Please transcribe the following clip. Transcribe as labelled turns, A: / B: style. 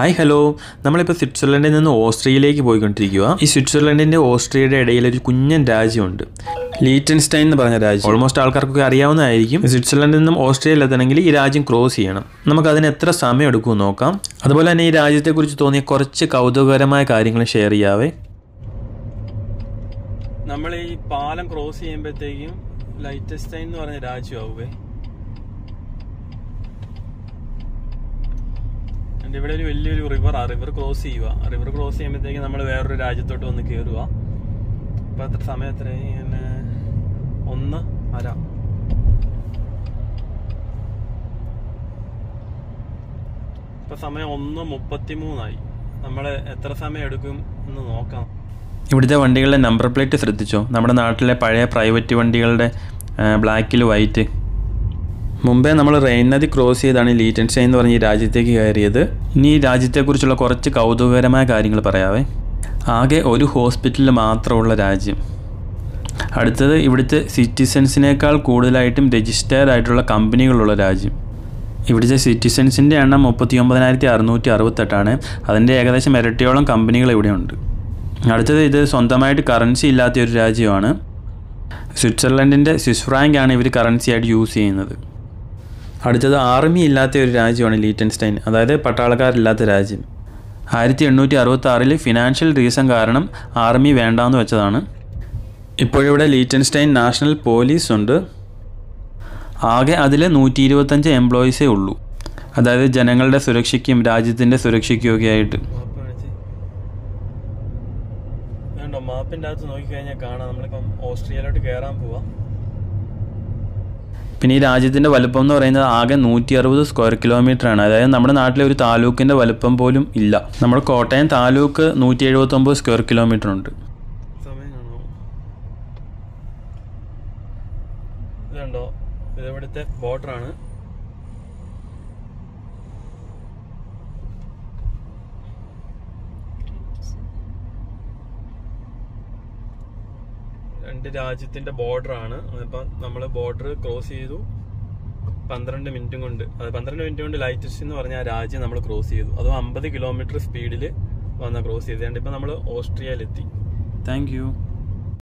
A: hi hello നമ്മളിപ്പോൾ സ്വിറ്റ്സർലൻഡിൽ നിന്ന് ഓസ്ട്രിയയിലേക്ക് പോയിക്കൊണ്ടിരിക്കുക ഈ സ്വിറ്റ്സർലൻഡിൻ്റെ ഓസ്ട്രിയയുടെ ഇടയിൽ ഒരു കുഞ്ഞൻ രാജ്യമുണ്ട് ലീറ്റൻസ്റ്റൈൻ എന്ന് പറഞ്ഞ രാജ്യം ഓൾമോസ്റ്റ് ആൾക്കാർക്കൊക്കെ അറിയാവുന്നതായിരിക്കും സ്വിറ്റ്സർലൻഡിൽ നിന്നും ഓസ്ട്രിയയിൽ എത്തണമെങ്കിൽ ഈ രാജ്യം ക്രോസ് ചെയ്യണം നമുക്ക് അതിന് എത്ര സമയം എടുക്കുമെന്ന് നോക്കാം അതുപോലെ തന്നെ ഈ രാജ്യത്തെക്കുറിച്ച് തോന്നിയ കുറച്ച് കൗതുകകരമായ കാര്യങ്ങൾ ഷെയർ ചെയ്യാവേ നമ്മൾ ഈ പാലം ക്രോസ് ചെയ്യുമ്പോഴത്തേക്കും ലൈറ്റസ്റ്റൈൻ എന്ന് പറഞ്ഞ രാജ്യമാവുവേ എൻ്റെ ഇവിടെ ഒരു വലിയൊരു റിവർ ആ റിവർ ക്രോസ് ചെയ്യുക റിവർ ക്രോസ് ചെയ്യുമ്പോഴത്തേക്കും നമ്മൾ വേറൊരു രാജ്യത്തോട്ട് വന്ന് കയറുക ഇപ്പം എത്ര സമയം എത്ര പിന്നെ ഒന്ന് അര ഇപ്പം സമയം ഒന്ന് മുപ്പത്തിമൂന്നായി നമ്മൾ എത്ര സമയം എടുക്കും എന്ന് നോക്കാം ഇവിടുത്തെ വണ്ടികളുടെ നമ്പർ പ്ലേറ്റ് ശ്രദ്ധിച്ചോ നമ്മുടെ നാട്ടിലെ പഴയ പ്രൈവറ്റ് വണ്ടികളുടെ ബ്ലാക്കിൽ വൈറ്റ് മുമ്പേ നമ്മൾ റെയിൻ നദി ക്രോസ് ചെയ്താണ് ലീറ്റൻസ്റ്റൈൻ എന്ന് പറഞ്ഞ ഈ രാജ്യത്തേക്ക് കയറിയത് ഇനി ഈ രാജ്യത്തെക്കുറിച്ചുള്ള കുറച്ച് കൗതുകകരമായ കാര്യങ്ങൾ പറയാവേ ആകെ ഒരു ഹോസ്പിറ്റലിൽ മാത്രമുള്ള രാജ്യം അടുത്തത് ഇവിടുത്തെ സിറ്റിസൺസിനേക്കാൾ കൂടുതലായിട്ടും രജിസ്റ്റേർഡ് ആയിട്ടുള്ള കമ്പനികളുള്ള രാജ്യം ഇവിടുത്തെ സിറ്റിസൺസിൻ്റെ എണ്ണം മുപ്പത്തി ഒമ്പതിനായിരത്തി അറുന്നൂറ്റി അറുപത്തെട്ടാണ് അതിൻ്റെ ഏകദേശം ഇരട്ടിയോളം കമ്പനികൾ ഇവിടെയുണ്ട് അടുത്തത് ഇത് സ്വന്തമായിട്ട് കറൻസി ഇല്ലാത്ത ഒരു രാജ്യമാണ് സ്വിറ്റ്സർലൻഡിൻ്റെ സ്വിസ് ഫ്രാങ്ക് ആണ് ഇവർ കറൻസി ആയിട്ട് യൂസ് ചെയ്യുന്നത് അടുത്തത് ആർമി ഇല്ലാത്ത ഒരു രാജ്യമാണ് ലീറ്റൻസ്റ്റൈൻ അതായത് പട്ടാളക്കാരില്ലാത്ത രാജ്യം ആയിരത്തി എണ്ണൂറ്റി അറുപത്തി ആറിൽ ഫിനാൻഷ്യൽ റീസൺ കാരണം ആർമി വേണ്ടാന്ന് വെച്ചതാണ് ഇപ്പോഴിവിടെ ലീറ്റൻസ്റ്റൈൻ നാഷണൽ പോലീസ് ഉണ്ട് ആകെ അതിൽ നൂറ്റി ഇരുപത്തഞ്ച് എംപ്ലോയീസേ ഉള്ളൂ അതായത് ജനങ്ങളുടെ സുരക്ഷയ്ക്കും രാജ്യത്തിൻ്റെ സുരക്ഷയ്ക്കും ഒക്കെ ആയിട്ട് മാപ്പിൻ്റെ അകത്ത് നോക്കിക്കഴിഞ്ഞാൽ കാണാം നമ്മളിപ്പം ഓസ്ട്രേലിയയിലോട്ട് കയറാൻ പോവാം പിന്നെ ഈ രാജ്യത്തിൻ്റെ വലുപ്പം എന്ന് പറയുന്നത് ആകെ നൂറ്റി അറുപത് സ്ക്വയർ കിലോമീറ്റർ ആണ് അതായത് നമ്മുടെ നാട്ടിലെ ഒരു താലൂക്കിൻ്റെ വലുപ്പം പോലും ഇല്ല നമ്മുടെ കോട്ടയം താലൂക്ക് നൂറ്റി എഴുപത്തൊമ്പത് സ്ക്വയർ കിലോമീറ്റർ ഉണ്ട് ഇതുണ്ടോ ഇത് ഇവിടുത്തെ ബോർഡറാണ് രണ്ട് രാജ്യത്തിന്റെ ബോർഡർ ആണ് അതിപ്പം നമ്മൾ ബോർഡർ ക്രോസ് ചെയ്തു പന്ത്രണ്ട് മിനിറ്റും കൊണ്ട് അത് പന്ത്രണ്ട് മിനിറ്റ് കൊണ്ട് ലൈറ്റസ്റ്റ് എന്ന് പറഞ്ഞ ആ രാജ്യം നമ്മൾ ക്രോസ് ചെയ്തു അതും അമ്പത് കിലോമീറ്റർ സ്പീഡിൽ വന്ന ക്രോസ് ചെയ്തതുകൊണ്ട് ഇപ്പം നമ്മൾ ഓസ്ട്രിയയിലെത്തി താങ്ക് യു